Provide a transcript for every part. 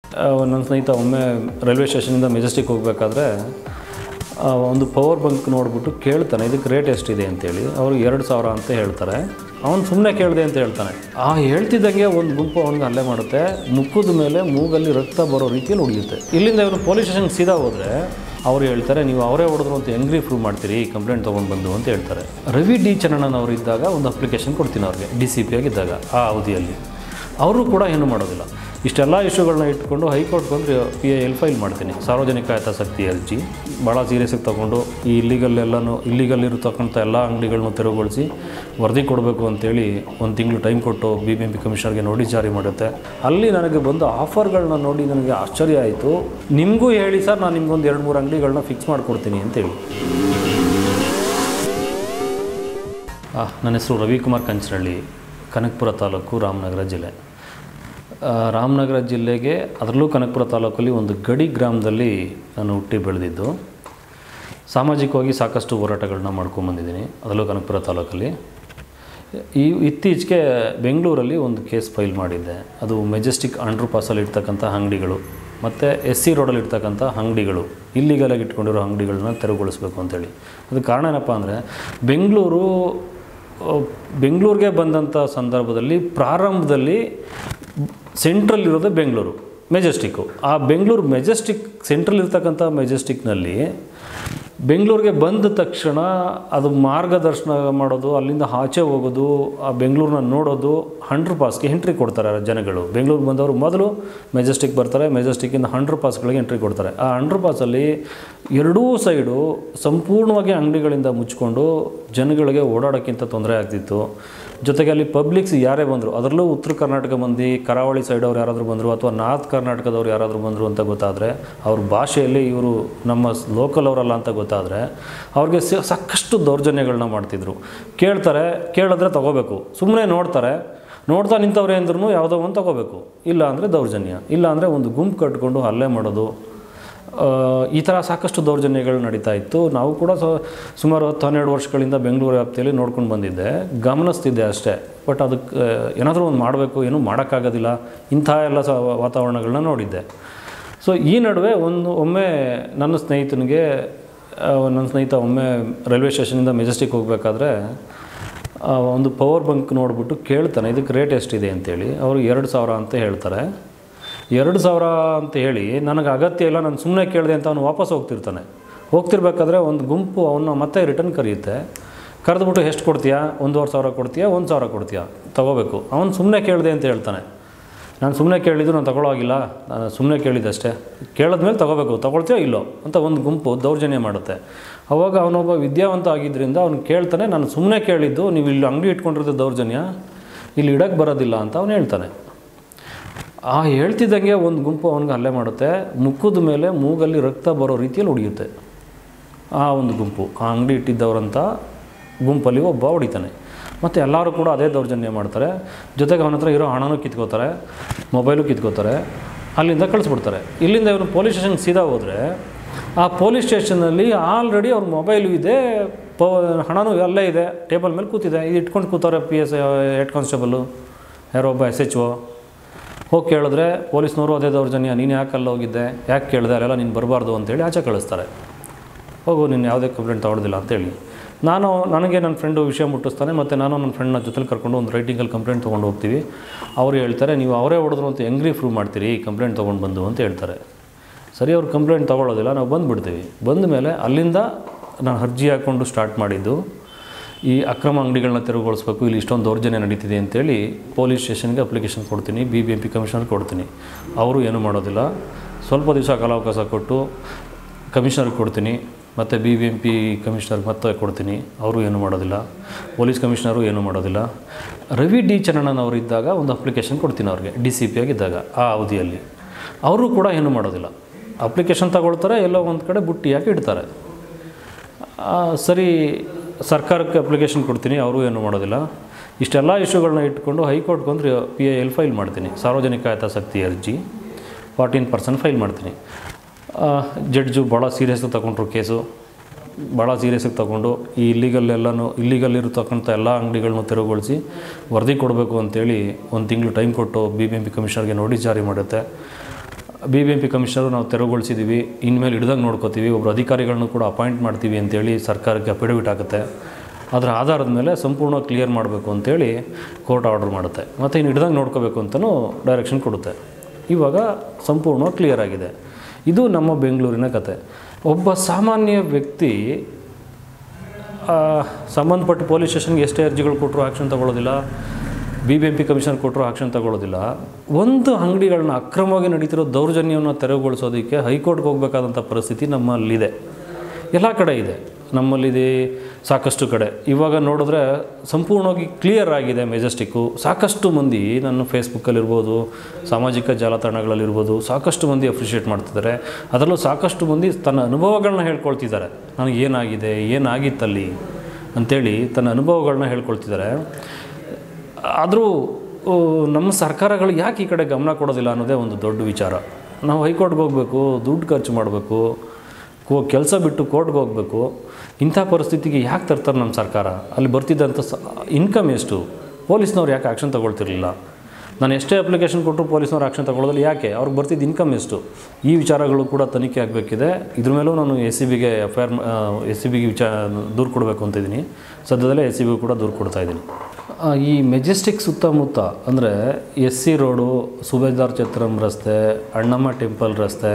ನನ್ನ ಸ್ನೇಹಿತ ಒಮ್ಮೆ ರೈಲ್ವೆ ಸ್ಟೇಷನಿಂದ ಮೆಜೆಸ್ಟಿಕ್ ಹೋಗಬೇಕಾದ್ರೆ ಒಂದು ಪವರ್ ಬಂಕ್ ನೋಡಿಬಿಟ್ಟು ಕೇಳ್ತಾನೆ ಇದಕ್ಕೆ ರೇಟ್ ಎಷ್ಟಿದೆ ಅಂತೇಳಿ ಅವರು ಎರಡು ಸಾವಿರ ಅಂತ ಹೇಳ್ತಾರೆ ಅವನು ಸುಮ್ಮನೆ ಕೇಳಿದೆ ಅಂತ ಹೇಳ್ತಾನೆ ಆ ಹೇಳ್ತಿದ್ದಂಗೆ ಒಂದು ಗುಂಪು ಅವನಿಗೆ ಹಲ್ಲೆ ಮಾಡುತ್ತೆ ಮುಖದ ಮೇಲೆ ಮೂಗಲ್ಲಿ ರಕ್ತ ಬರೋ ರೀತಿಯಲ್ಲಿ ಉಳಿಯುತ್ತೆ ಇಲ್ಲಿಂದ ಇವರು ಪೊಲೀಸ್ ಸ್ಟೇಷನ್ಗೆ ಸೀದಾ ಹೋದರೆ ಅವ್ರು ಹೇಳ್ತಾರೆ ನೀವು ಅವರೇ ಹೊಡೆದ್ರು ಅಂತ ಹೆಂಗ್ರಿ ಪ್ರೂವ್ ಮಾಡ್ತೀರಿ ಕಂಪ್ಲೇಂಟ್ ತೊಗೊಂಡು ಬಂದು ಅಂತ ಹೇಳ್ತಾರೆ ರವಿ ಡಿ ಚನ್ನಣ್ಣನ್ ಅವರು ಇದ್ದಾಗ ಒಂದು ಅಪ್ಲಿಕೇಶನ್ ಕೊಡ್ತೀನಿ ಅವ್ರಿಗೆ ಡಿ ಸಿ ಪಿ ಆಗಿದ್ದಾಗ ಆ ಅವಧಿಯಲ್ಲಿ ಅವರು ಕೂಡ ಏನು ಮಾಡೋದಿಲ್ಲ ಇಷ್ಟೆಲ್ಲ ಇಶ್ಯೂಗಳನ್ನ ಇಟ್ಕೊಂಡು ಹೈಕೋರ್ಟ್ಗೆ ಬಂದರೆ ಪಿ ಎ ಎಲ್ ಫೈಲ್ ಮಾಡ್ತೀನಿ ಸಾರ್ವಜನಿಕ ಹಿತಾಸಕ್ತಿ ಅರ್ಜಿ ಭಾಳ ಸೀರಿಯಸ್ಸಾಗಿ ತೊಗೊಂಡು ಈ ಇಲ್ಲಿಗಲ್ ಎಲ್ಲನೂ ಇಲ್ಲಿಗಲ್ ಇರತಕ್ಕಂಥ ಎಲ್ಲ ಅಂಗಡಿಗಳನ್ನೂ ತೆರವುಗೊಳಿಸಿ ವರದಿ ಕೊಡಬೇಕು ಅಂತೇಳಿ ಒಂದು ತಿಂಗಳು ಟೈಮ್ ಕೊಟ್ಟು ಬಿ ಬಿ ಎಂ ಪಿ ಕಮಿಷನರ್ಗೆ ನೋಟಿಸ್ ಜಾರಿ ಮಾಡುತ್ತೆ ಅಲ್ಲಿ ನನಗೆ ಬಂದ ಆಫರ್ಗಳನ್ನ ನೋಡಿ ನನಗೆ ಆಶ್ಚರ್ಯ ಆಯಿತು ನಿಮಗೂ ಹೇಳಿ ಸರ್ ನಾನು ನಿಮ್ಗೊಂದು ಎರಡು ಮೂರು ಅಂಗಡಿಗಳನ್ನ ಫಿಕ್ಸ್ ಮಾಡಿಕೊಡ್ತೀನಿ ಅಂತೇಳಿ ಆ, ನನ್ನ ಹೆಸರು ರವಿಕುಮಾರ್ ಕಂಚನಹಳ್ಳಿ ಕನಕಪುರ ತಾಲೂಕು ರಾಮನಗರ ಜಿಲ್ಲೆ ಆ, ರಾಮನಗರ ಜಿಲ್ಲೆಗೆ ಅದರಲ್ಲೂ ಕನಕಪುರ ತಾಲೂಕಲ್ಲಿ ಒಂದು ಗಡಿ ಗ್ರಾಮದಲ್ಲಿ ನಾನು ಹುಟ್ಟಿ ಬೆಳೆದಿದ್ದು ಸಾಮಾಜಿಕವಾಗಿ ಸಾಕಷ್ಟು ಹೋರಾಟಗಳನ್ನ ಮಾಡ್ಕೊಂಬಂದಿದ್ದೀನಿ ಅದರಲ್ಲೂ ಕನಕಪುರ ತಾಲೂಕಲ್ಲಿ ಈ ಇತ್ತೀಚೆಗೆ ಬೆಂಗಳೂರಲ್ಲಿ ಒಂದು ಕೇಸ್ ಫೈಲ್ ಮಾಡಿದ್ದೆ ಅದು ಮೆಜೆಸ್ಟಿಕ್ ಅಂಡರ್ ಪಾಸಲ್ಲಿ ಇರ್ತಕ್ಕಂಥ ಅಂಗಡಿಗಳು ಮತ್ತು ಎಸ್ ಸಿ ರೋಡಲ್ಲಿ ಇರ್ತಕ್ಕಂಥ ಅಂಗಡಿಗಳು ಇಲ್ಲಿಗಲಾಗಿ ಇಟ್ಕೊಂಡಿರೋ ಅಂಗಡಿಗಳನ್ನ ತೆರವುಗೊಳಿಸ್ಬೇಕು ಅಂತೇಳಿ ಅದು ಕಾರಣ ಏನಪ್ಪ ಅಂದರೆ ಬೆಂಗಳೂರು ಆ, ಬೆಂಗಳೂರಿಗೆ ಬಂದಂಥ ಸಂದರ್ಭದಲ್ಲಿ ಪ್ರಾರಂಭದಲ್ಲಿ ಸೆಂಟ್ರಲ್ ಇರೋದೇ ಬೆಂಗಳೂರು ಮೆಜೆಸ್ಟಿಕ್ಕು ಆ ಬೆಂಗಳೂರು ಮೆಜೆಸ್ಟಿಕ್ ಸೆಂಟ್ರಲ್ ಇರ್ತಕ್ಕಂಥ ಮೆಜೆಸ್ಟಿಕ್ನಲ್ಲಿ ಬೆಂಗಳೂರಿಗೆ ಬಂದ ತಕ್ಷಣ ಅದು ಮಾರ್ಗದರ್ಶನ ಮಾಡೋದು ಅಲ್ಲಿಂದ ಆಚೆ ಹೋಗೋದು ಆ ಬೆಂಗಳೂರನ್ನ ನೋಡೋದು ಹಂಡ್ರೆಡ್ ಪಾಸ್ಗೆ ಎಂಟ್ರಿ ಕೊಡ್ತಾರೆ ಜನಗಳು ಬೆಂಗಳೂರು ಬಂದವರು ಮೊದಲು ಮೆಜೆಸ್ಟಿಕ್ ಬರ್ತಾರೆ ಮೆಜೆಸ್ಟಿಕ್ಕಿಂದ ಹಂಡ್ರೆಡ್ ಪಾಸ್ಗಳಿಗೆ ಎಂಟ್ರಿ ಕೊಡ್ತಾರೆ ಆ ಹಂಡ್ರೆಡ್ ಪಾಸಲ್ಲಿ ಎರಡೂ ಸೈಡು ಸಂಪೂರ್ಣವಾಗಿ ಅಂಗಡಿಗಳಿಂದ ಮುಚ್ಕೊಂಡು ಜನಗಳಿಗೆ ಓಡಾಡೋಕ್ಕಿಂತ ತೊಂದರೆ ಆಗ್ತಿತ್ತು ಜೊತೆಗೆ ಅಲ್ಲಿ ಪಬ್ಲಿಕ್ಸ್ ಯಾರೇ ಬಂದರು ಅದರಲ್ಲೂ ಉತ್ತರ ಕರ್ನಾಟಕ ಮಂದಿ ಕರಾವಳಿ ಸೈಡವ್ರು ಯಾರಾದರೂ ಬಂದರು ಅಥವಾ ನಾರ್ತ್ ಕರ್ನಾಟಕದವ್ರು ಯಾರಾದರೂ ಬಂದರು ಅಂತ ಗೊತ್ತಾದರೆ ಅವ್ರ ಭಾಷೆಯಲ್ಲಿ ಇವರು ನಮ್ಮ ಲೋಕಲ್ ಅವರಲ್ಲ ಅಂತ ಗೊತ್ತಾದರೆ ಅವ್ರಿಗೆ ಸ- ಸಾಕಷ್ಟು ದೌರ್ಜನ್ಯಗಳನ್ನ ಮಾಡ್ತಿದ್ರು ಕೇಳ್ತಾರೆ ಕೇಳಿದ್ರೆ ತಗೋಬೇಕು ಸುಮ್ಮನೆ ನೋಡ್ತಾರೆ ನೋಡ್ತಾ ನಿಂತವ್ರೆ ಅಂದ್ರೂ ಯಾವುದೋ ಒಂದು ತಗೋಬೇಕು ಇಲ್ಲ ಅಂದರೆ ದೌರ್ಜನ್ಯ ಇಲ್ಲ ಅಂದರೆ ಒಂದು ಗುಂಪು ಕಟ್ಕೊಂಡು ಹಲ್ಲೆ ಮಾಡೋದು ಆ, ಈ ಥರ ಸಾಕಷ್ಟು ದೌರ್ಜನ್ಯಗಳು ನಡೀತಾ ಇತ್ತು ನಾವು ಕೂಡ ಸ ಸುಮಾರು ಹತ್ತು ಹನ್ನೆರಡು ವರ್ಷಗಳಿಂದ ಬೆಂಗಳೂರು ವ್ಯಾಪ್ತಿಯಲ್ಲಿ ನೋಡ್ಕೊಂಡು ಬಂದಿದ್ದೆ ಗಮನಿಸ್ತಿದ್ದೆ ಅಷ್ಟೇ ಬಟ್ ಅದಕ್ಕೆ ಏನಾದರೂ ಒಂದು ಮಾಡಬೇಕು ಏನೂ ಮಾಡೋಕ್ಕಾಗೋದಿಲ್ಲ ಇಂಥ ಎಲ್ಲ ಸ ವಾತಾವರಣಗಳನ್ನ ನೋಡಿದ್ದೆ ಸೊ ಈ ನಡುವೆ ಒಂದು ಒಮ್ಮೆ ನನ್ನ ಸ್ನೇಹಿತನಿಗೆ ಆ, ನನ್ನ ಸ್ನೇಹಿತ ಒಮ್ಮೆ ರೈಲ್ವೆ ಸ್ಟೇಷನಿಂದ ಮೆಜೆಸ್ಟಿಕ್ ಹೋಗಬೇಕಾದ್ರೆ ಒಂದು ಪವರ್ ಬಂಕ್ ನೋಡಿಬಿಟ್ಟು ಕೇಳ್ತಾನೆ ಇದಕ್ಕೆ ರೇಟ್ ಎಷ್ಟಿದೆ ಅಂತೇಳಿ ಅವರು ಎರಡು ಸಾವಿರ ಅಂತ ಹೇಳ್ತಾರೆ ಎರಡು ಸಾವಿರ ಅಂತ ಹೇಳಿ ನನಗೆ ಅಗತ್ಯ ಇಲ್ಲ ನಾನು ಸುಮ್ಮನೆ ಕೇಳಿದೆ ಅಂತ ಅವನು ವಾಪಸ್ ಹೋಗ್ತಿರ್ತಾನೆ ಹೋಗ್ತಿರ್ಬೇಕಾದ್ರೆ ಒಂದು ಗುಂಪು ಅವನ್ನ ಮತ್ತೆ ರಿಟರ್ನ್ ಕರೆಯುತ್ತೆ ಕರೆದ್ಬಿಟ್ಟು ಎಷ್ಟು ಕೊಡ್ತೀಯಾ ಒಂದೂವರೆ ಸಾವಿರ ಕೊಡ್ತೀಯಾ ಒಂದು ಸಾವಿರ ಕೊಡ್ತೀಯಾ ತಗೋಬೇಕು ಅವನು ಸುಮ್ಮನೆ ಕೇಳಿದೆ ಅಂತ ಹೇಳ್ತಾನೆ ನಾನು ಸುಮ್ಮನೆ ಕೇಳಿದ್ದು ನಾನು ತಗೊಳ್ಳೋಗಿಲ್ಲ ನಾನು ಸುಮ್ಮನೆ ಕೇಳಿದ್ದಷ್ಟೇ ಕೇಳಿದ್ಮೇಲೆ ತಗೋಬೇಕು ತಗೊಳ್ತೀಯೋ ಇಲ್ಲೋ ಅಂತ ಒಂದು ಗುಂಪು ದೌರ್ಜನ್ಯ ಮಾಡುತ್ತೆ ಅವಾಗ ಅವನೊಬ್ಬ ವಿದ್ಯಾವಂತ ಆಗಿದ್ದರಿಂದ ಅವನು ಕೇಳ್ತಾನೆ ನಾನು ಸುಮ್ಮನೆ ಕೇಳಿದ್ದು ನೀವು ಇಲ್ಲಿ ಅಂಗಡಿ ಇಟ್ಕೊಂಡಿರೋದು ದೌರ್ಜನ್ಯ ಇಲ್ಲಿ ಇಡಕ್ಕೆ ಬರೋದಿಲ್ಲ ಅಂತ ಅವನು ಹೇಳ್ತಾನೆ ಆ ಹೇಳ್ತಿದ್ದಂಗೆ ಒಂದು ಗುಂಪು ಅವನಿಗೆ ಹಲ್ಲೆ ಮಾಡುತ್ತೆ ಮುಖದ ಮೇಲೆ ಮೂಗಲ್ಲಿ ರಕ್ತ ಬರೋ ರೀತಿಯಲ್ಲಿ ಹೊಡೆಯುತ್ತೆ ಆ ಒಂದು ಗುಂಪು ಆ ಅಂಗಡಿ ಇಟ್ಟಿದ್ದವರಂತ ಗುಂಪಲ್ಲಿ ಒಬ್ಬ ಹೊಡಿತಾನೆ ಮತ್ತು ಎಲ್ಲರೂ ಕೂಡ ಅದೇ ದೌರ್ಜನ್ಯ ಮಾಡ್ತಾರೆ ಜೊತೆಗೆ ಅವನ ಹತ್ರ ಇರೋ ಹಣನೂ ಕಿತ್ಕೋತಾರೆ ಮೊಬೈಲು ಕಿತ್ಕೋತಾರೆ ಅಲ್ಲಿಂದ ಕಳಿಸ್ಬಿಡ್ತಾರೆ ಇಲ್ಲಿಂದ ಇವನು ಪೊಲೀಸ್ ಸ್ಟೇಷನ್ಗೆ ಸೀದಾ ಹೋದರೆ ಆ ಪೊಲೀಸ್ ಸ್ಟೇಷನಲ್ಲಿ ಆಲ್ರೆಡಿ ಅವ್ರ ಮೊಬೈಲು ಇದೆ ಪ ಹಣನೂ ಅಲ್ಲೇ ಇದೆ ಟೇಬಲ್ ಮೇಲೆ ಕೂತಿದೆ ಇದು ಇಟ್ಕೊಂಡು ಕೂತವ್ರೆ ಪಿ ಎಸ್ ಹೆಡ್ ಕಾನ್ಸ್ಟೇಬಲು ಯಾರೋ ಒಬ್ಬ ಎಸ್ ಎಚ್ ಒ ಹೋಗಿ ಕೇಳಿದ್ರೆ ಪೊಲೀಸ್ನವರು ಅದೇ ದೌರ್ಜನ್ಯ ನೀನು ಯಾಕೆ ಅಲ್ಲಿ ಹೋಗಿದ್ದೆ ಯಾಕೆ ಕೇಳಿದೆ ಅಲ್ಲೆಲ್ಲ ನೀನು ಬರಬಾರ್ದು ಅಂತೇಳಿ ಆಚೆ ಕಳಿಸ್ತಾರೆ ಹೋಗು ನೀನು ಯಾವುದೇ ಕಂಪ್ಲೇಂಟ್ ತಗೊಳ್ಳೋದಿಲ್ಲ ಅಂತೇಳಿ ನಾನು ನನಗೆ ನನ್ನ ಫ್ರೆಂಡು ವಿಷಯ ಮುಟ್ಟಿಸ್ತಾನೆ ಮತ್ತು ನಾನು ನನ್ನ ಫ್ರೆಂಡ್ನ ಜೊತೆಲಿ ಕರ್ಕೊಂಡು ಒಂದು ರೈಟಿಂಗಲ್ಲಿ ಕಂಪ್ಲೇಂಟ್ ತೊಗೊಂಡು ಹೋಗ್ತೀವಿ ಅವ್ರು ಹೇಳ್ತಾರೆ ನೀವು ಅವರೇ ಹೊಡೆದ್ರು ಅಂತ ಹೆಂಗ್ರಿ ಪ್ರೂವ್ ಮಾಡ್ತೀರಿ ಕಂಪ್ಲೇಂಟ್ ತೊಗೊಂಡು ಬಂದು ಅಂತ ಹೇಳ್ತಾರೆ ಸರಿ ಅವ್ರು ಕಂಪ್ಲೇಂಟ್ ತೊಗೊಳ್ಳೋದಿಲ್ಲ ನಾವು ಬಂದುಬಿಡ್ತೀವಿ ಬಂದ ಮೇಲೆ ಅಲ್ಲಿಂದ ನಾನು ಅರ್ಜಿ ಹಾಕ್ಕೊಂಡು ಸ್ಟಾರ್ಟ್ ಮಾಡಿದ್ದು ಈ ಅಕ್ರಮ ಅಂಗಡಿಗಳನ್ನ ತೆರವುಗೊಳಿಸ್ಬೇಕು ಇಲ್ಲಿ ಇಷ್ಟೊಂದು ದೌರ್ಜನ್ಯ ನಡೀತಿದೆ ಅಂತೇಳಿ ಪೊಲೀಸ್ ಸ್ಟೇಷನ್ಗೆ ಅಪ್ಲಿಕೇಶನ್ ಕೊಡ್ತೀನಿ B B M P commissioner ಕೊಡ್ತೀನಿ ಅವರು ಏನೂ ಮಾಡೋದಿಲ್ಲ ಸ್ವಲ್ಪ ದಿವಸ ಕಾಲಾವಕಾಶ ಕೊಟ್ಟು ಕಮಿಷನರ್ಗೆ ಕೊಡ್ತೀನಿ ಮತ್ತು ಬಿ ಬಿ ಎಂ ಪಿ ಕಮಿಷನರ್ಗೆ ಮತ್ತೆ ಕೊಡ್ತೀನಿ ಅವರು ಏನೂ ಮಾಡೋದಿಲ್ಲ ಪೊಲೀಸ್ ಕಮಿಷನರು ಏನೂ ಮಾಡೋದಿಲ್ಲ ರವಿ ಡಿ ಚನ್ನಣ್ಣನ್ ಅವರು ಇದ್ದಾಗ ಒಂದು ಅಪ್ಲಿಕೇಶನ್ ಕೊಡ್ತೀನಿ ಅವ್ರಿಗೆ ಡಿ ಸಿ ಪಿ ಆಗಿದ್ದಾಗ ಆ ಅವಧಿಯಲ್ಲಿ ಅವರು ಕೂಡ ಏನೂ ಮಾಡೋದಿಲ್ಲ ಅಪ್ಲಿಕೇಶನ್ ತಗೊಳ್ತಾರೆ ಎಲ್ಲೋ ಒಂದು ಕಡೆ ಬುಟ್ಟಿ ಹಾಕಿ ಇಡ್ತಾರೆ ಆ, ಸರಿ ಸರ್ಕಾರಕ್ಕೆ ಅಪ್ಲಿಕೇಶನ್ ಕೊಡ್ತೀನಿ ಅವರು ಏನೂ ಮಾಡೋದಿಲ್ಲ ಇಷ್ಟೆಲ್ಲ ಇಶ್ಯೂಗಳನ್ನ ಇಟ್ಕೊಂಡು ಹೈಕೋರ್ಟ್ಗೆ ಬಂದರೆ ಪಿ ಐ ಎಲ್ ಫೈಲ್ ಮಾಡ್ತೀನಿ ಸಾರ್ವಜನಿಕ ಹಿತಾಸಕ್ತಿ ಅರ್ಜಿ ಫಾರ್ಟೀನ್ ಪರ್ಸೆಂಟ್ ಫೈಲ್ ಮಾಡ್ತೀನಿ ಆ, ಜಡ್ಜು ಭಾಳ ಸೀರಿಯಸ್ಸಾಗಿ ತಗೊಂಡ್ರು ಕೇಸು ಭಾಳ ಸೀರಿಯಸ್ಸಾಗಿ ತಗೊಂಡು ಈ ಇಲ್ಲಿಗಲ್ ಎಲ್ಲನೂ ಇಲ್ಲಿಗಲ್ ಇರತಕ್ಕಂಥ ಎಲ್ಲ ಅಂಗಡಿಗಳನ್ನೂ ತೆರವುಗೊಳಿಸಿ ವರದಿ ಕೊಡಬೇಕು ಅಂತೇಳಿ ಒಂದು ತಿಂಗಳು ಟೈಮ್ ಕೊಟ್ಟು ಬಿ ಬಿ ಎಂ ಪಿ ಕಮಿಷನರ್ಗೆ ನೋಟಿಸ್ ಜಾರಿ ಮಾಡುತ್ತೆ B B M P commissioner ನಾವು ತೆರವುಗೊಳಿಸಿದ್ದೀವಿ ಇನ್ಮೇಲೆ ಹಿಡ್ದಂಗೆ ನೋಡ್ಕೋತೀವಿ ಒಬ್ಬರು ಅಧಿಕಾರಿಗಳನ್ನೂ ಕೂಡ ಅಪಾಯಿಂಟ್ ಮಾಡ್ತೀವಿ ಅಂತೇಳಿ ಸರ್ಕಾರಕ್ಕೆ ಅಫಿಡವಿಟ್ ಆಗುತ್ತೆ ಅದರ ಆಧಾರದ ಮೇಲೆ ಸಂಪೂರ್ಣ ಕ್ಲಿಯರ್ ಮಾಡಬೇಕು ಅಂತೇಳಿ ಕೋರ್ಟ್ ಆರ್ಡರ್ ಮಾಡುತ್ತೆ ಮತ್ತು ಇನ್ನು ಹಿಡ್ದಂಗೆ ನೋಡ್ಕೋಬೇಕು ಅಂತಲೂ ಡೈರೆಕ್ಷನ್ ಕೊಡುತ್ತೆ ಇವಾಗ ಸಂಪೂರ್ಣವಾಗಿ ಕ್ಲಿಯರ್ ಆಗಿದೆ ಇದು ನಮ್ಮ ಬೆಂಗಳೂರಿನ ಕತೆ ಒಬ್ಬ ಸಾಮಾನ್ಯ ವ್ಯಕ್ತಿ ಆ, ಸಂಬಂಧಪಟ್ಟ ಪೊಲೀಸ್ ಸ್ಟೇಷನ್ಗೆ ಎಷ್ಟೇ ಅರ್ಜಿಗಳು ಕೊಟ್ಟರು ಆ್ಯಕ್ಷನ್ ತಗೊಳ್ಳೋದಿಲ್ಲ B B M P commission ಕೊಟ್ಟರು ಆ್ಯಕ್ಷನ್ ತಗೊಳ್ಳೋದಿಲ್ಲ ಒಂದು ಅಂಗಡಿಗಳನ್ನ ಅಕ್ರಮವಾಗಿ ನಡೀತಿರೋ ದೌರ್ಜನ್ಯವನ್ನು ತೆರವುಗೊಳಿಸೋದಕ್ಕೆ ಹೈಕೋರ್ಟ್ಗೆ ಹೋಗಬೇಕಾದಂಥ ಪರಿಸ್ಥಿತಿ ನಮ್ಮಲ್ಲಿದೆ ಎಲ್ಲ ಕಡೆ ಇದೆ ನಮ್ಮಲ್ಲಿದೆ ಸಾಕಷ್ಟು ಕಡೆ ಇವಾಗ ನೋಡಿದ್ರೆ ಸಂಪೂರ್ಣವಾಗಿ ಕ್ಲಿಯರ್ ಆಗಿದೆ ಮೆಜೆಸ್ಟಿಕ್ಕು ಸಾಕಷ್ಟು ಮಂದಿ ನನ್ನ ಫೇಸ್ಬುಕ್ಕಲ್ಲಿರ್ಬೋದು ಸಾಮಾಜಿಕ ಜಾಲತಾಣಗಳಲ್ಲಿರ್ಬೋದು ಸಾಕಷ್ಟು ಮಂದಿ ಅಪ್ರಿಷಿಯೇಟ್ ಮಾಡ್ತಿದ್ದಾರೆ ಅದರಲ್ಲೂ ಸಾಕಷ್ಟು ಮಂದಿ ತನ್ನ ಅನುಭವಗಳನ್ನ ಹೇಳ್ಕೊಳ್ತಿದ್ದಾರೆ ನನಗೆ ಏನಾಗಿದೆ ಏನಾಗಿತ್ತಲ್ಲಿ ಅಂಥೇಳಿ ತನ್ನ ಅನುಭವಗಳನ್ನ ಹೇಳ್ಕೊಳ್ತಿದ್ದಾರೆ ಆದರೂ ಆ, ನಮ್ಮ ಸರ್ಕಾರಗಳು ಯಾಕೆ ಈ ಕಡೆ ಗಮನ ಕೊಡೋದಿಲ್ಲ ಅನ್ನೋದೇ ಒಂದು ದೊಡ್ಡ ವಿಚಾರ ನಾವು ಹೈಕೋರ್ಟ್ಗೆ ಹೋಗಬೇಕು ದುಡ್ಡು ಖರ್ಚು ಮಾಡಬೇಕು ಕೋ ಕೆಲಸ ಬಿಟ್ಟು ಕೋರ್ಟ್ಗೆ ಹೋಗಬೇಕು ಇಂಥ ಪರಿಸ್ಥಿತಿಗೆ ಯಾಕೆ ತರ್ತಾರೆ ನಮ್ಮ ಸರ್ಕಾರ ಅಲ್ಲಿ ಬರ್ತಿದ್ದಂಥ ಸ ಇನ್ಕಮ್ ಎಷ್ಟು ಪೊಲೀಸ್ನವ್ರು ಯಾಕೆ ಆ್ಯಕ್ಷನ್ ತಗೊಳ್ತಿರಲಿಲ್ಲ ನಾನು ಎಷ್ಟೇ ಅಪ್ಲಿಕೇಶನ್ ಕೊಟ್ಟರು ಪೊಲೀಸ್ನವ್ರು ಆ್ಯಕ್ಷನ್ ತಗೊಳ್ಳೋದಿಲ್ಲ ಯಾಕೆ ಅವ್ರಿಗೆ ಬರ್ತಿದ್ದ ಇನ್ಕಮ್ ಎಷ್ಟು ಈ ವಿಚಾರಗಳು ಕೂಡ ತನಿಖೆ ಆಗಬೇಕಿದೆ ಇದ್ರ ಮೇಲೂ ನಾನು ಎಸ್ ಸಿ ಬಿಗೆ F I R S C ಬಿಗೆ ವಿಚಾರ ದೂರು ಕೊಡಬೇಕು ಅಂತ ಇದ್ದೀನಿ ಸದ್ಯದಲ್ಲೇ ಎಸ್ ಸಿ ಬಿಗೂ ಕೂಡ ದೂರು ಕೊಡ್ತಾ ಇದ್ದೀನಿ ಆ, ಈ ಮೆಜೆಸ್ಟಿಕ್ ಸುತ್ತಮುತ್ತ ಅಂದರೆ S C road Subedar Chatram ರಸ್ತೆ ಅಣ್ಣಮ್ಮ ಟೆಂಪಲ್ ರಸ್ತೆ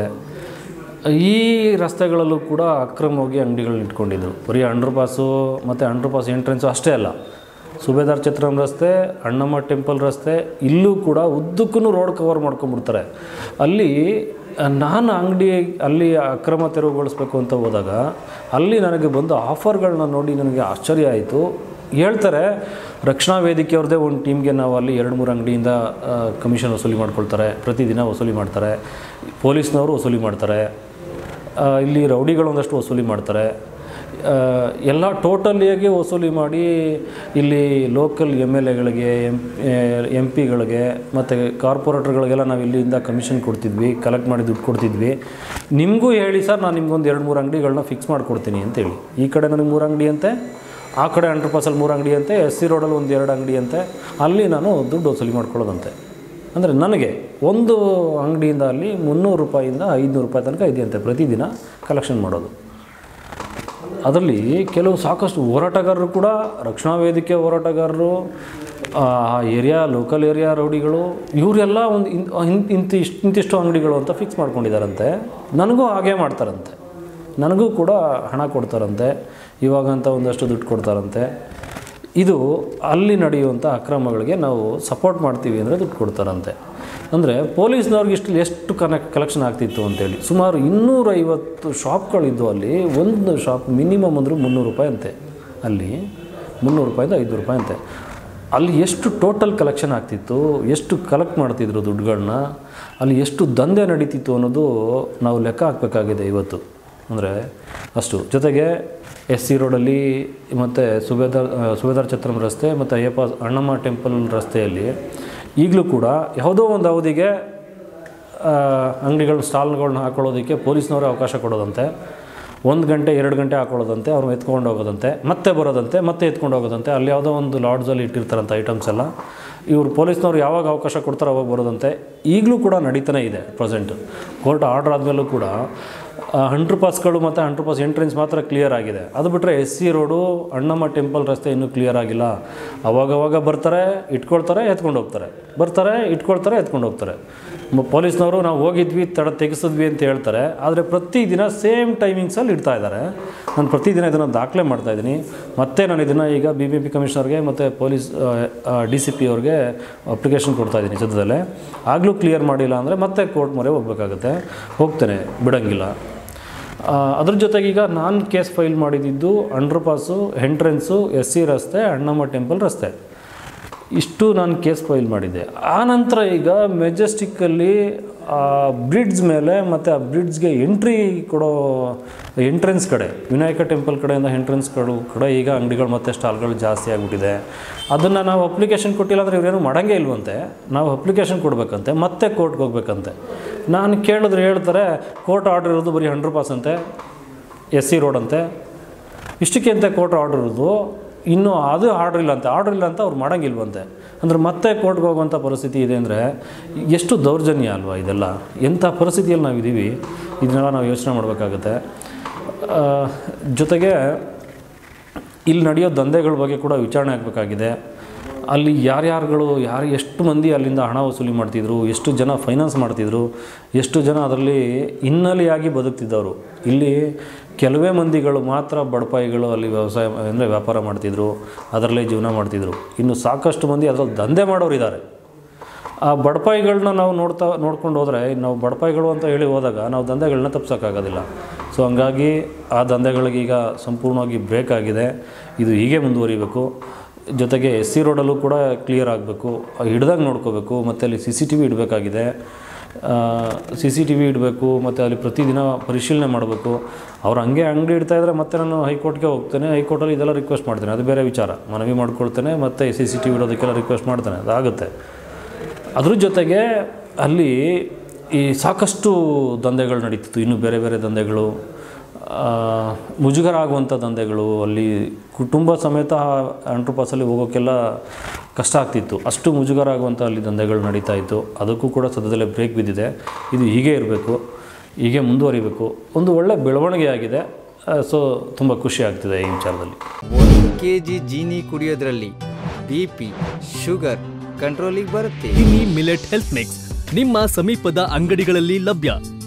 ಈ ರಸ್ತೆಗಳಲ್ಲೂ ಕೂಡ ಅಕ್ರಮವಾಗಿ ಅಂಗಡಿಗಳನ್ನ ಇಟ್ಕೊಂಡಿದ್ರು ಬರೀ ಅಂಡರ್ ಪಾಸು ಮತ್ತು ಅಂಡರ್ ಪಾಸ್ ಎಂಟ್ರೆನ್ಸು ಅಷ್ಟೇ ಅಲ್ಲ ಸುಬೇದಾರ್ ಛತ್ರಂ ರಸ್ತೆ ಅಣ್ಣಮ್ಮ ಟೆಂಪಲ್ ರಸ್ತೆ ಇಲ್ಲೂ ಕೂಡ ಉದ್ದಕ್ಕೂ ರೋಡ್ ಕವರ್ ಮಾಡ್ಕೊಂಡ್ಬಿಡ್ತಾರೆ ಅಲ್ಲಿ ಆ, ನಾನು ಅಂಗಡಿ ಅಲ್ಲಿ ಅಕ್ರಮ ತೆರವುಗೊಳಿಸ್ಬೇಕು ಅಂತ ಹೋದಾಗ ಅಲ್ಲಿ ನನಗೆ ಬಂದ ಆಫರ್ಗಳನ್ನ ನೋಡಿ ನನಗೆ ಆಶ್ಚರ್ಯ ಆಯಿತು ಹೇಳ್ತಾರೆ ರಕ್ಷಣಾ ವೇದಿಕೆಯವ್ರದ್ದೇ ಒಂದು ಟೀಮ್ಗೆ ನಾವು ಅಲ್ಲಿ ಎರಡು ಮೂರು ಅಂಗಡಿಯಿಂದ ಕಮಿಷನ್ ವಸೂಲಿ ಮಾಡ್ಕೊಳ್ತಾರೆ ಪ್ರತಿದಿನ ವಸೂಲಿ ಮಾಡ್ತಾರೆ ಪೊಲೀಸ್ನವರು ವಸೂಲಿ ಮಾಡ್ತಾರೆ ಆ, ಇಲ್ಲಿ ರೌಡಿಗಳು ಒಂದಷ್ಟು ವಸೂಲಿ ಮಾಡ್ತಾರೆ ಆ, ಎಲ್ಲ ಟೋಟಲಿಯಾಗಿ ವಸೂಲಿ ಮಾಡಿ ಇಲ್ಲಿ ಲೋಕಲ್ ಎಮ್ ಎಲ್ ಎಗಳಿಗೆ ಎಂ ಎಂ ಪಿಗಳಿಗೆ ಮತ್ತು ಕಾರ್ಪೊರೇಟರ್ಗಳಿಗೆಲ್ಲ ನಾವು ಇಲ್ಲಿಂದ ಕಮಿಷನ್ ಕೊಡ್ತಿದ್ವಿ ಕಲೆಕ್ಟ್ ಮಾಡಿ ದುಡ್ಡು ಕೊಡ್ತಿದ್ವಿ ನಿಮಗೂ ಹೇಳಿ ಸರ್ ನಾನು ನಿಮ್ಗೊಂದು ಎರಡು ಮೂರು ಅಂಗಡಿಗಳನ್ನ ಫಿಕ್ಸ್ ಮಾಡಿಕೊಡ್ತೀನಿ ಅಂತೇಳಿ ಈ ಕಡೆ ನನಗೆ ಮೂರು ಅಂಗಡಿ ಅಂತೆ ಆ ಕಡೆ ಅಂಡರ್ ಪಾಸಲ್ಲಿ ಮೂರು ಅಂಗಡಿ ಅಂತೆ ಎಸ್ ಸಿ ರೋಡಲ್ಲಿ ಒಂದು ಎರಡು ಅಂಗಡಿ ಅಂತೆ ಅಲ್ಲಿ ನಾನು ದುಡ್ಡು ವಸೂಲಿ ಮಾಡ್ಕೊಳ್ಳೋದಂತೆ ಅಂದರೆ ನನಗೆ ಒಂದು ಅಂಗಡಿಯಿಂದ ಅಲ್ಲಿ ಮುನ್ನೂರು ರೂಪಾಯಿಂದ ಐದುನೂರು ರೂಪಾಯಿ ತನಕ ಇದೆಯಂತೆ ಪ್ರತಿದಿನ ಕಲೆಕ್ಷನ್ ಮಾಡೋದು ಅದರಲ್ಲಿ ಕೆಲವು ಸಾಕಷ್ಟು ಹೋರಾಟಗಾರರು ಕೂಡ ರಕ್ಷಣಾ ವೇದಿಕೆ ಹೋರಾಟಗಾರರು ಆ ಏರಿಯಾ ಲೋಕಲ್ ಏರಿಯಾ ರೌಡಿಗಳು ಇವರೆಲ್ಲ ಒಂದು ಇನ್ ಇನ್- ಇಂತಿ ಇಷ್ಟು ಇಂತಿಷ್ಟು ಅಂಗಡಿಗಳು ಅಂತ ಫಿಕ್ಸ್ ಮಾಡ್ಕೊಂಡಿದ್ದಾರಂತೆ ನನಗೂ ಹಾಗೆ ಮಾಡ್ತಾರಂತೆ ನನಗೂ ಕೂಡ ಹಣ ಕೊಡ್ತಾರಂತೆ ಇವಾಗಂತ ಒಂದಷ್ಟು ದುಡ್ಡು ಕೊಡ್ತಾರಂತೆ ಇದು ಅಲ್ಲಿ ನಡೆಯುವಂಥ ಅಕ್ರಮಗಳಿಗೆ ನಾವು ಸಪೋರ್ಟ್ ಮಾಡ್ತೀವಿ ಅಂದರೆ ದುಡ್ಡು ಕೊಡ್ತಾರಂತೆ ಅಂದರೆ ಪೊಲೀಸ್ನವ್ರಿಗೆ ಇಷ್ಟು ಎಷ್ಟು ಕನೆಕ್ಟ್ ಕಲೆಕ್ಷನ್ ಆಗ್ತಿತ್ತು ಅಂತೇಳಿ ಸುಮಾರು ಇನ್ನೂರೈವತ್ತು ಶಾಪ್ಗಳಿದ್ದು ಅಲ್ಲಿ ಒಂದು ಶಾಪ್ ಮಿನಿಮಮ್ ಅಂದರೂ ಮುನ್ನೂರು ರೂಪಾಯಿ ಅಂತೆ ಅಲ್ಲಿ ಮುನ್ನೂರು ರೂಪಾಯಿಂದ ಐದುನೂರು ರೂಪಾಯಿ ಅಂತೆ ಅಲ್ಲಿ ಎಷ್ಟು ಟೋಟಲ್ ಕಲೆಕ್ಷನ್ ಆಗ್ತಿತ್ತು ಎಷ್ಟು ಕಲೆಕ್ಟ್ ಮಾಡ್ತಿದ್ರು ದುಡ್ಡುಗಳನ್ನ ಅಲ್ಲಿ ಎಷ್ಟು ದಂಧೆ ನಡೀತಿತ್ತು ಅನ್ನೋದು ನಾವು ಲೆಕ್ಕ ಹಾಕಬೇಕಾಗಿದೆ ಇವತ್ತು ಅಂದರೆ ಅಷ್ಟು ಜೊತೆಗೆ ಎಸ್ ಸಿ ರೋಡಲ್ಲಿ ಮತ್ತು ಸುಬೇದಾರ್ ಆ, ಸುಬೇದಾರ್ ಛತ್ರಂ ರಸ್ತೆ ಮತ್ತು ಅಯ್ಯಪ್ಪ ಅಣ್ಣಮ್ಮ ಟೆಂಪಲ್ ರಸ್ತೆಯಲ್ಲಿ ಈಗಲೂ ಕೂಡ ಯಾವುದೋ ಒಂದು ಅವಧಿಗೆ ಅಂಗಡಿಗಳು ಸ್ಟಾಲ್ಗಳನ್ನ ಹಾಕೊಳ್ಳೋದಕ್ಕೆ ಪೊಲೀಸ್ನವರೇ ಅವಕಾಶ ಕೊಡೋದಂತೆ ಒಂದು ಗಂಟೆ ಎರಡು ಗಂಟೆ ಹಾಕೊಳ್ಳೋದಂತೆ ಅವ್ರನ್ನ ಎತ್ಕೊಂಡು ಹೋಗೋದಂತೆ ಮತ್ತೆ ಬರೋದಂತೆ ಮತ್ತೆ ಎತ್ಕೊಂಡು ಹೋಗೋದಂತೆ ಅಲ್ಲಿ ಯಾವುದೋ ಒಂದು ಲಾಡ್ಜಲ್ಲಿ ಇಟ್ಟಿರ್ತಾರಂಥ ಐಟಮ್ಸ್ ಎಲ್ಲ ಇವರು ಪೊಲೀಸ್ನವ್ರು ಯಾವಾಗ ಅವಕಾಶ ಕೊಡ್ತಾರೋ ಅವಾಗ ಬರೋದಂತೆ ಈಗಲೂ ಕೂಡ ನಡೀತಾನೆ ಇದೆ ಪ್ರೆಸೆಂಟ್ ಕೋರ್ಟ್ ಆರ್ಡರ್ ಆದಮೇಲೂ ಕೂಡ ಹಂಡ್ರ್ ಪಾಸ್ಗಳು ಮತ್ತು ಹಂಡ್ರ್ ಪಾಸ್ ಎಂಟ್ರೆನ್ಸ್ ಮಾತ್ರ ಕ್ಲಿಯರ್ ಆಗಿದೆ ಅದು ಬಿಟ್ಟರೆ S C road Annamma temple ರಸ್ತೆ ಇನ್ನೂ ಕ್ಲಿಯರ್ ಆಗಿಲ್ಲ ಅವಾಗವಾಗ ಬರ್ತಾರೆ ಇಟ್ಕೊಳ್ತಾರೆ ಎತ್ಕೊಂಡು ಹೋಗ್ತಾರೆ ಬರ್ತಾರೆ ಇಟ್ಕೊಳ್ತಾರೆ ಎತ್ಕೊಂಡು ಹೋಗ್ತಾರೆ ಮ- ಪೊಲೀಸ್ನವರು ನಾವು ಹೋಗಿದ್ವಿ ತಡ ತೆಗೆಸಿದ್ವಿ ಅಂತ ಹೇಳ್ತಾರೆ ಆದರೆ ಪ್ರತಿದಿನ ಸೇಮ್ ಟೈಮಿಂಗ್ಸಲ್ಲಿ ಇಡ್ತಾ ಇದ್ದಾರೆ ನಾನು ಪ್ರತಿದಿನ ಇದನ್ನು ದಾಖಲೆ ಮಾಡ್ತಾ ಇದ್ದೀನಿ ಮತ್ತೆ ನಾನು ಇದನ್ನು ಈಗ ಬಿ ಬಿ ಪಿ ಕಮಿಷನರ್ಗೆ ಮತ್ತು ಪೊಲೀಸ್ ಡಿ ಸಿ ಪಿ ಅವ್ರಿಗೆ ಅಪ್ಲಿಕೇಶನ್ ಕೊಡ್ತಾ ಇದ್ದೀನಿ ಸದ್ಯದಲ್ಲೇ ಆಗಲೂ ಕ್ಲಿಯರ್ ಮಾಡಿಲ್ಲ ಅಂದರೆ ಮತ್ತೆ ಕೋರ್ಟ್ ಮೊರೆ ಹೋಗ್ಬೇಕಾಗುತ್ತೆ ಹೋಗ್ತೇನೆ ಬಿಡೋಂಗಿಲ್ಲ ಆ, ಅದ್ರ ಜೊತೆಗೆ ಈಗ ನಾನು ಕೇಸ್ ಫೈಲ್ ಮಾಡಿದ್ದು underpass entrance S C ರಸ್ತೆ ಅಣ್ಣಮ್ಮ ಟೆಂಪಲ್ ರಸ್ತೆ ಇಷ್ಟು ನಾನು ಕೇಸ್ ಫೈಲ್ ಮಾಡಿದ್ದೆ ಆ ನಂತರ ಈಗ ಮೆಜೆಸ್ಟಿಕ್ಕಲ್ಲಿ ಆ ಬ್ರಿಡ್ಜ್ ಮೇಲೆ ಮತ್ತು ಆ ಬ್ರಿಡ್ಜ್ಗೆ ಎಂಟ್ರಿ ಕೊಡೋ ಎಂಟ್ರೆನ್ಸ್ ಕಡೆ ವಿನಾಯಕ ಟೆಂಪಲ್ ಕಡೆಯಿಂದ ಎಂಟ್ರೆನ್ಸ್ ಕಡೆ ಕಡೆ ಈಗ ಅಂಗಡಿಗಳು ಮತ್ತು ಸ್ಟಾಲ್ಗಳು ಜಾಸ್ತಿ ಆಗಿಬಿಟ್ಟಿದೆ ಅದನ್ನು ನಾವು ಅಪ್ಲಿಕೇಶನ್ ಕೊಟ್ಟಿಲ್ಲ ಅಂದರೆ ಇವರೇನು ಮಾಡೋಂಗೇ ಇಲ್ವಂತೆ ನಾವು ಅಪ್ಲಿಕೇಶನ್ ಕೊಡಬೇಕಂತೆ ಮತ್ತೆ ಕೋರ್ಟ್ಗೆ ಹೋಗ್ಬೇಕಂತೆ ನಾನು ಕೇಳಿದ್ರೆ ಹೇಳ್ತಾರೆ ಕೋರ್ಟ್ ಆರ್ಡರ್ ಇರೋದು ಬರೀ ಹಂಡ್ರೆಡ್ ಪಾಸ್ ಅಂತೆ ಎಸ್ ಸಿ ರೋಡ್ ಅಂತೆ ಇಷ್ಟಕ್ಕೆ ಅಂತ ಕೋರ್ಟ್ ಆರ್ಡರ್ ಇರೋದು ಇನ್ನು ಅದು ಆರ್ಡ್ರ್ ಇಲ್ಲ ಅಂತ ಆರ್ಡ್ರ್ ಇಲ್ಲ ಅಂತ ಅವ್ರು ಮಾಡೋಂಗಿಲ್ವಂತೆ ಅಂದರೆ ಮತ್ತೆ ಕೋರ್ಟ್ಗೆ ಹೋಗುವಂಥ ಪರಿಸ್ಥಿತಿ ಇದೆ ಅಂದರೆ ಎಷ್ಟು ದೌರ್ಜನ್ಯ ಅಲ್ವಾ ಇದೆಲ್ಲ ಎಂಥ ಪರಿಸ್ಥಿತಿಯಲ್ಲಿ ನಾವಿದ್ದೀವಿ ಇದನ್ನೆಲ್ಲ ನಾವು ಯೋಚನೆ ಮಾಡಬೇಕಾಗತ್ತೆ ಆ, ಜೊತೆಗೆ ಇಲ್ಲಿ ನಡೆಯೋ ದಂಧೆಗಳ ಬಗ್ಗೆ ಕೂಡ ವಿಚಾರಣೆ ಆಗಬೇಕಾಗಿದೆ ಅಲ್ಲಿ ಯಾರ್ಯಾರುಗಳು ಯಾರು ಎಷ್ಟು ಮಂದಿ ಅಲ್ಲಿಂದ ಹಣ ವಸೂಲಿ ಮಾಡ್ತಿದ್ರು ಎಷ್ಟು ಜನ ಫೈನಾನ್ಸ್ ಮಾಡ್ತಿದ್ರು ಎಷ್ಟು ಜನ ಅದರಲ್ಲಿ ಹಿನ್ನೆಲೆಯಾಗಿ ಬದುಕ್ತಿದ್ದವರು ಇಲ್ಲಿ ಕೆಲವೇ ಮಂದಿಗಳು ಮಾತ್ರ ಬಡಪಾಯಿಗಳು ಅಲ್ಲಿ ವ್ಯವಸಾಯ ಅಂದರೆ ವ್ಯಾಪಾರ ಮಾಡ್ತಿದ್ರು ಅದರಲ್ಲೇ ಜೀವನ ಮಾಡ್ತಿದ್ರು ಇನ್ನು ಸಾಕಷ್ಟು ಮಂದಿ ಅದರಲ್ಲಿ ದಂಧೆ ಮಾಡೋರು ಇದ್ದಾರೆ ಆ ಬಡಪಾಯಿಗಳನ್ನ ನಾವು ನೋಡ್ತಾ ನೋಡ್ಕೊಂಡು ಹೋದರೆ ನಾವು ಬಡಪಾಯಿಗಳು ಅಂತ ಹೇಳಿ ಹೋದಾಗ ನಾವು ದಂಧೆಗಳನ್ನ ತಪ್ಸೋಕ್ಕಾಗೋದಿಲ್ಲ ಸೊ ಹಂಗಾಗಿ ಆ ದಂಧೆಗಳಿಗೆ ಈಗ ಸಂಪೂರ್ಣವಾಗಿ ಬ್ರೇಕ್ ಆಗಿದೆ ಇದು ಹೀಗೆ ಮುಂದುವರಿಬೇಕು ಜೊತೆಗೆ ಎಸ್ ಸಿ ರೋಡಲ್ಲೂ ಕೂಡ ಕ್ಲಿಯರ್ ಆಗಬೇಕು ಹಿಡ್ದಾಗ ನೋಡ್ಕೋಬೇಕು ಮತ್ತು ಅಲ್ಲಿ ಸಿ ಸಿ ಟಿ ವಿ ಇಡಬೇಕಾಗಿದೆ ಸಿ ಸಿ ಟಿ ವಿ ಇಡಬೇಕು ಮತ್ತು ಅಲ್ಲಿ ಪ್ರತಿದಿನ ಪರಿಶೀಲನೆ ಮಾಡಬೇಕು ಅವ್ರು ಹಂಗೆ ಅಂಗಡಿ ಇಡ್ತಾ ಇದ್ದರೆ ಮತ್ತೆ ನಾನು ಹೈಕೋರ್ಟ್ಗೆ ಹೋಗ್ತೇನೆ ಹೈಕೋರ್ಟಲ್ಲಿ ಇದೆಲ್ಲ ರಿಕ್ವೆಸ್ಟ್ ಮಾಡ್ತೇನೆ ಅದು ಬೇರೆ ವಿಚಾರ ಮನವಿ ಮಾಡ್ಕೊಳ್ತೇನೆ ಮತ್ತು ಸಿ ಸಿ ಟಿ ವಿ ಇಡೋದಕ್ಕೆಲ್ಲ ರಿಕ್ವೆಸ್ಟ್ ಮಾಡ್ತೇನೆ ಅದಾಗುತ್ತೆ ಅದ್ರ ಜೊತೆಗೆ ಅಲ್ಲಿ ಈ ಸಾಕಷ್ಟು ದಂಧೆಗಳು ನಡೀತಿತ್ತು ಇನ್ನೂ ಬೇರೆ ಬೇರೆ ದಂಧೆಗಳು ಆ, ಮುಜುಗರ ಆಗುವಂಥ ದಂಧೆಗಳು ಅಲ್ಲಿ ಕುಟುಂಬ ಸಮೇತ ಅಂಟ್ರಪಾಸಲ್ಲಿ ಹೋಗೋಕ್ಕೆಲ್ಲ ಕಷ್ಟ ಆಗ್ತಿತ್ತು ಅಷ್ಟು ಮುಜುಗರ ಆಗುವಂಥ ಅಲ್ಲಿ ದಂಧೆಗಳು ನಡೀತಾ ಇತ್ತು ಅದಕ್ಕೂ ಕೂಡ ಸದ್ಯದಲ್ಲೇ ಬ್ರೇಕ್ ಬಿದ್ದಿದೆ ಇದು ಹೀಗೆ ಇರಬೇಕು ಹೀಗೆ ಮುಂದುವರಿಬೇಕು ಒಂದು ಒಳ್ಳೆ ಬೆಳವಣಿಗೆ ಆಗಿದೆ ಸೊ ತುಂಬ ಖುಷಿ ಆಗ್ತಿದೆ ಈ ವಿಚಾರದಲ್ಲಿ ಒಂದು ಕೆ ಜಿ ಜೀನಿ ಕುಡಿಯೋದ್ರಲ್ಲಿ ಬಿ ಪಿ ಶುಗರ್ ಕಂಟ್ರೋಲಿಗೆ ಬರುತ್ತೆ ಕಿನಿ ಮಿಲೆಟ್ ಹೆಲ್ತ್ ಮಿಕ್ಸ್ ನಿಮ್ಮ ಸಮೀಪದ ಅಂಗಡಿಗಳಲ್ಲಿ ಲಭ್ಯ